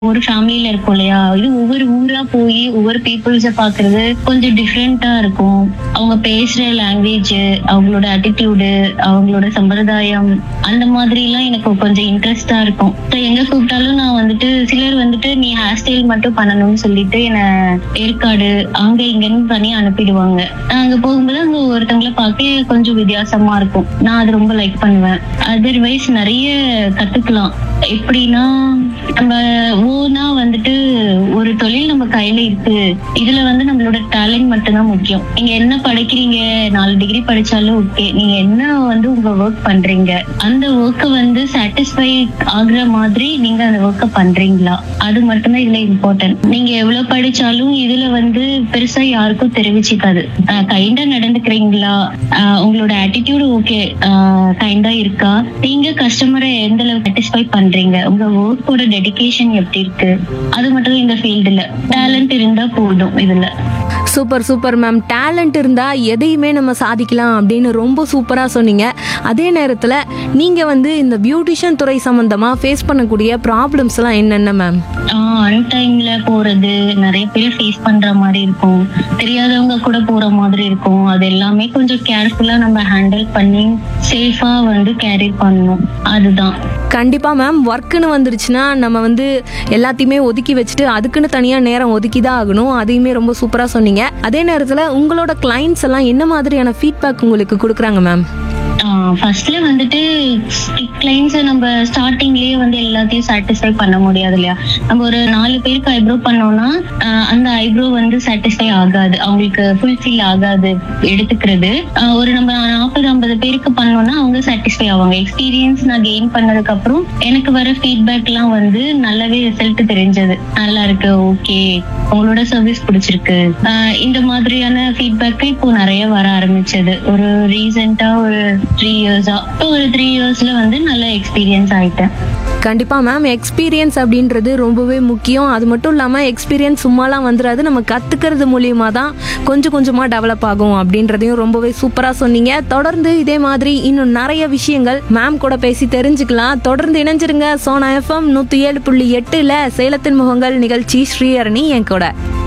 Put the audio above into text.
ஒரு ஃபேமிலியில இருக்கும் இல்லையா இது ஒவ்வொரு ஊரா போய் ஒவ்வொரு பீப்புள்ஸ பாக்குறது கொஞ்சம் டிஃப்ரெண்டா இருக்கும் அவங்க பேசுற லாங்குவேஜ் அவங்களோட attitude அவங்களோட சம்பிரதாயம் அந்த மாதிரி எல்லாம் எனக்கு கொஞ்சம் இன்ட்ரெஸ்டா இருக்கும் So, எங்க கூப்பிட்டாலும் நான் வந்துட்டு சிலர் வந்துட்டு நீ ஹேர் ஸ்டைல் மட்டும் பண்ணணும்னு சொல்லிட்டு என்ன ஏற்காடு அங்க இங்கன்னு பண்ணி அனுப்பிடுவாங்க நான் அங்க போகும்போது அங்க ஒருத்தவங்களை பார்க்க கொஞ்சம் வித்தியாசமா இருக்கும் நான் அது ரொம்ப லைக் பண்ணுவேன் அதர்வைஸ் நிறைய கத்துக்கலாம் எப்படின்னா நம்ம ஓனா வந்துட்டு ஒரு தொழில் நம்ம கையில இருக்கு இதுல வந்து நம்மளோட டேலண்ட் மட்டும்தான் முக்கியம் நீங்க என்ன படிக்கிறீங்க நாலு டிகிரி படிச்சாலும் ஓகே நீங்க என்ன வந்து உங்க ஒர்க் பண்றீங்க அந்த ஒர்க்கை வந்து சாட்டிஸ்ஃபை ஆகுற மாதிரி நீங்க அந்த ஒர்க்கை பண்றீங்களா அது மட்டும்தான் இதுல இம்பார்ட்டன்ட் நீங்க எவ்வளவு படிச்சாலும் இதுல வந்து பெருசா யாருக்கும் தெரிவிச்சுக்காது கைண்டா நடந்துக்கிறீங்களா ஆஹ் உங்களோட ஆட்டிடியூட் ஓகே கைண்டா இருக்கா நீங்க கஸ்டமரை எந்த அளவுக்கு சாட்டிஸ்ஃபை பண்றீங்க உங்க ஒர்க்கோட டெடிகேஷன் எப்படி இருக்கு அது மட்டும் இந்த ஃபீல்டுல டேலண்ட் இருந்தா போதும் இதுல சூப்பர் சூப்பர் மேம் டேலண்ட் இருந்தால் எதையுமே நம்ம சாதிக்கலாம் அப்படின்னு ரொம்ப சூப்பராக சொன்னீங்க அதே நேரத்தில் நீங்கள் வந்து இந்த பியூட்டிஷியன் துறை சம்மந்தமாக ஃபேஸ் பண்ணக்கூடிய ப்ராப்ளம்ஸ்லாம் என்னென்ன மேம் அன் டைம்ல போறது நிறைய பேர் ஃபேஸ் பண்ற மாதிரி இருக்கும் தெரியாதவங்க கூட போற மாதிரி இருக்கும் அது எல்லாமே கொஞ்சம் கேர்ஃபுல்லா நம்ம ஹேண்டில் பண்ணி சேஃபா வந்து கேரி பண்ணணும் அதுதான் கண்டிப்பாக மேம் ஒர்க்குன்னு வந்துருச்சுன்னா நம்ம வந்து எல்லாத்தையுமே ஒதுக்கி வச்சுட்டு அதுக்குன்னு தனியாக நேரம் ஒதுக்கி தான் ஆகணும் அதையுமே ரொம்ப சூப்பராக சொன்னீங்க அதே நேரத்தில் உங்களோட கிளைண்ட்ஸ் எல்லாம் என்ன மாதிரியான ஃபீட்பேக் உங்களுக்கு கொடுக்குறாங்க மேம் ஃபர்ஸ்ட்ல வந்துட்டு கிளைண்ட்ஸ் நம்ம ஸ்டார்டிங்லயே வந்து எல்லாத்தையும் சாட்டிஸ்ஃபை பண்ண முடியாது இல்லையா நம்ம ஒரு நாலு பேருக்கு ஐப்ரோ பண்ணோம்னா ஆஹ் அந்த ஐப்ரோ வந்து சாட்டிஸ்ஃபை ஆகாது அவங்களுக்கு ஃபுல்ஃபில் ஆகாது எடுத்துக்கிறது ஆஹ் ஒரு நம்ம நாற்பது ஐம்பது பேருக்கு பண்ணோம்னா அவங்க சாட்டிஸ்ஃபை ஆவாங்க எக்ஸ்பீரியன்ஸ் நான் கெயின் பண்ணதுக்கு அப்புறம் எனக்கு வர ஃபீட்பேக் எல்லாம் வந்து நல்லாவே ரிசல்ட் தெரிஞ்சது நல்லா இருக்கு ஓகே உங்களோட சர்வீஸ் பிடிச்சிருக்கு ஆஹ் இந்த மாதிரியான ஃபீட்பேக் இப்போ நிறைய வர ஆரம்பிச்சது ஒரு ரீசெண்டா ஒரு த்ரீ இயர்ஸா இப்போ ஒரு த்ரீ இயர்ஸ்ல வந்து நல்ல எக்ஸ்பீரியன்ஸ் ஆயிட்டேன் கண்டிப்பாக மேம் எக்ஸ்பீரியன்ஸ் அப்படின்றது ரொம்பவே முக்கியம் அது மட்டும் இல்லாமல் எக்ஸ்பீரியன்ஸ் சும்மாலாம் வந்துடாது நம்ம கற்றுக்கிறது மூலியமாக தான் கொஞ்சம் கொஞ்சமாக டெவலப் ஆகும் அப்படின்றதையும் ரொம்பவே சூப்பராக சொன்னீங்க தொடர்ந்து இதே மாதிரி இன்னும் நிறைய விஷயங்கள் மேம் கூட பேசி தெரிஞ்சுக்கலாம் தொடர்ந்து இணைஞ்சிருங்க சோனா எஃப்எம் நூற்றி ஏழு புள்ளி எட்டில் சேலத்தின் முகங்கள் நிகழ்ச்சி ஸ்ரீஹரணி என் கூட